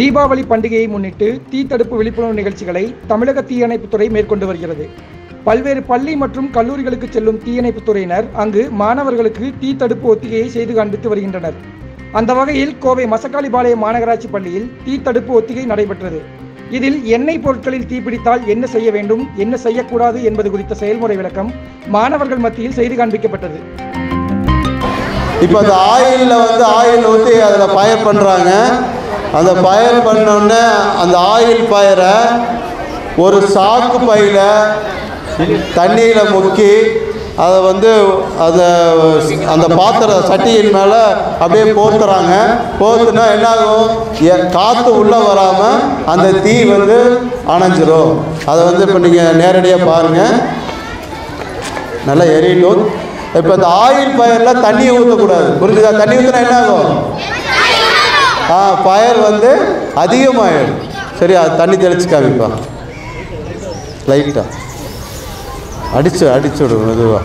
தீபாவளி பண்டிகையை முன்னிட்டு தீ தடுப்பு விழிப்புணர்வு நிகழ்ச்சிகளை தமிழக தீயணைப்புத்துறை மேற்கொண்டு வருகிறது பல்வேறு பள்ளி மற்றும் கல்லூரிகளுக்கு செல்லும் தீயணைப்புத் துறையினர் அங்கு மாணவர்களுக்கு தீ தடுப்பு ஒத்திகையை செய்து காண்பித்து வருகின்றனர் அந்த வகையில் கோவை மசக்காளிபாளையம் மாநகராட்சி பள்ளியில் தீ தடுப்பு ஒத்திகை நடைபெற்றது இதில் எண்ணெய் பொருட்களில் தீப்பிடித்தால் என்ன செய்ய வேண்டும் என்ன செய்யக்கூடாது என்பது குறித்த செயல்முறை விளக்கம் மாணவர்கள் மத்தியில் செய்து காண்பிக்கப்பட்டது இப்போ அந்த ஆயிலில் வந்து ஆயில் ஊற்றி அதில் ஃபயர் பண்ணுறாங்க அந்த ஃபயர் பண்ணோடனே அந்த ஆயில் ஃபயரை ஒரு சாக்கு பையில் தண்ணியில் முக்கி அதை வந்து அதை அந்த பாத்திர சட்டியின் மேலே அப்படியே போத்துறாங்க போத்துனா என்ன ஆகும் எ- காற்று உள்ளே வராமல் அந்த தீ வந்து அணைஞ்சிரும் அதை வந்து இப்போ நீங்கள் நேரடியாக பாருங்கள் நல்லா எரியட்டும் இப்போ இந்த ஆயில் ஃபயரில் தண்ணியை ஊற்றக்கூடாது புரிஞ்சுதா தண்ணி ஊற்றினா என்ன ஆகும் ஆ ஃபயர் வந்து அதிகமாகிடும் சரி அது தண்ணி தெளிச்சு காமிப்பா லைட்டாக அடிச்சு அடிச்சு விடு மெதுவாக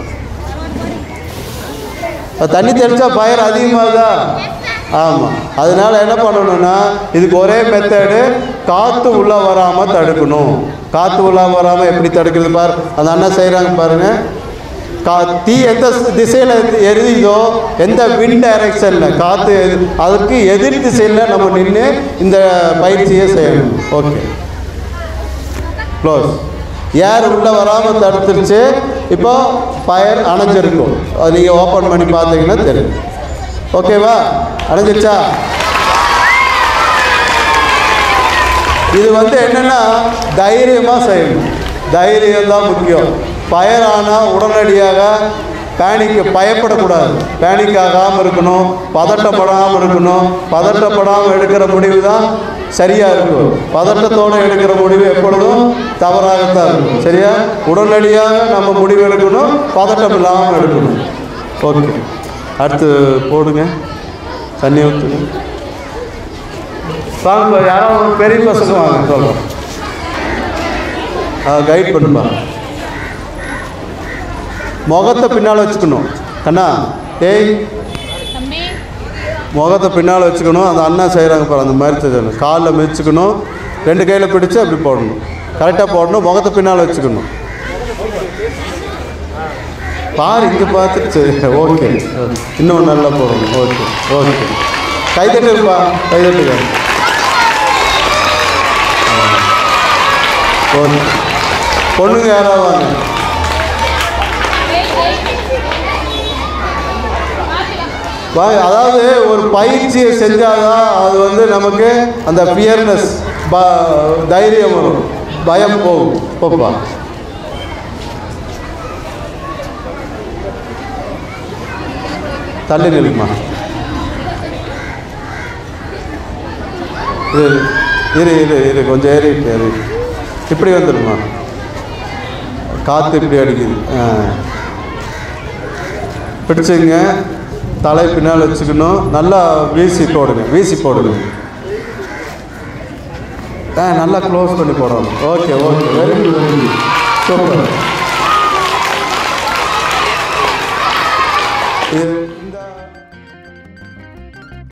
அது தண்ணி தெளிச்சா ஃபயர் அதிகமாகுதா ஆமாம் அதனால என்ன பண்ணணும்னா இதுக்கு ஒரே மெத்தடு காற்று உள்ளே வராமல் தடுக்கணும் காற்று உள்ளே வராமல் எப்படி தடுக்கிறது பார் அந்த அண்ணன் செய்கிறாங்க பாருங்கள் கா தீ எந்த திசையில் எரியுதோ எந்த வின் டைரக்ஷனில் காற்று எது- அதற்கு எதிர் திசையில் நம்ம நின்று இந்த பயிற்சியை செய்யணும் ஓகே க்ளோஸ் ஏர் உள்ளே வராமல் தடுத்துருச்சு இப்போ ஃபயர் அணைஞ்சிருக்கும் அது நீங்கள் ஓப்பன் பண்ணி பார்த்தீங்கன்னா தெரியும் ஓகேவா அணைஞ்சிருச்சா இது வந்து என்னென்னா தைரியமாக செய்யணும் தைரியம் தான் முக்கியம் ஃபயர் ஆனால் உடனடியாக பேனிக்கு பயப்படக்கூடாது பேனிக் ஆகாமல் இருக்கணும் பதட்டப்படாமல் இருக்கணும் பதட்டப்படாமல் எடுக்கிற முடிவு தான் சரியாக இருக்கும் பதட்டத்தோடு எடுக்கிற முடிவு எப்பொழுதும் தவறாகத்தான் இருக்கும் சரியா உடனடியாக நம்ம முடிவு எடுக்கணும் பதட்டம் இல்லாமல் எடுக்கணும் ஓகே அடுத்து போடுங்க தண்ணி ஊற்றுங்க வாங்க யாராவது ஒரு பெரிய பசங்க வாங்க சொல்கிறோம் கைட் பண்ணுப்பா முகத்தை பின்னால் வச்சுக்கணும் கண்ணா ஏய் தம்பி முகத்தை பின்னால் வச்சுக்கணும் அந்த அண்ணா செய்கிறாங்க பாரு அந்த மாதிரி செய்யணும் காலில் மிதிச்சுக்கணும் ரெண்டு கையில் பிடிச்சு அப்படி போடணும் கரெக்டாக போடணும் முகத்தை பின்னால் வச்சுக்கணும் பாரு இங்கே பார்த்துட்டு சரி ஓகே இன்னும் நல்லா போடணும் ஓகே ஓகே கைதட்டுப்பா கைதட்டுங்க ஓகே பொண்ணுங்க யாராவது வாங்க வாங்க அதாவது ஒரு பயிற்சியை செஞ்சாதான் அது வந்து நமக்கு அந்த ஃபியர்னஸ் ப தைரியம் வரும் பயம் போகும் போப்பா தள்ளி நிலுமா இரு இரு இரு இரு கொஞ்சம் ஏறிட்டு ஏறி இப்படி வந்துடுமா காற்று இப்படி அடிக்குது ஆ பிடிச்சுங்க தலை பின்னால் வச்சுக்கணும் நல்லா வீசி போடுங்க வீசி போடுங்க ஆ நல்லா க்ளோஸ் பண்ணி போடணும் okay okay very good very good super இது இந்த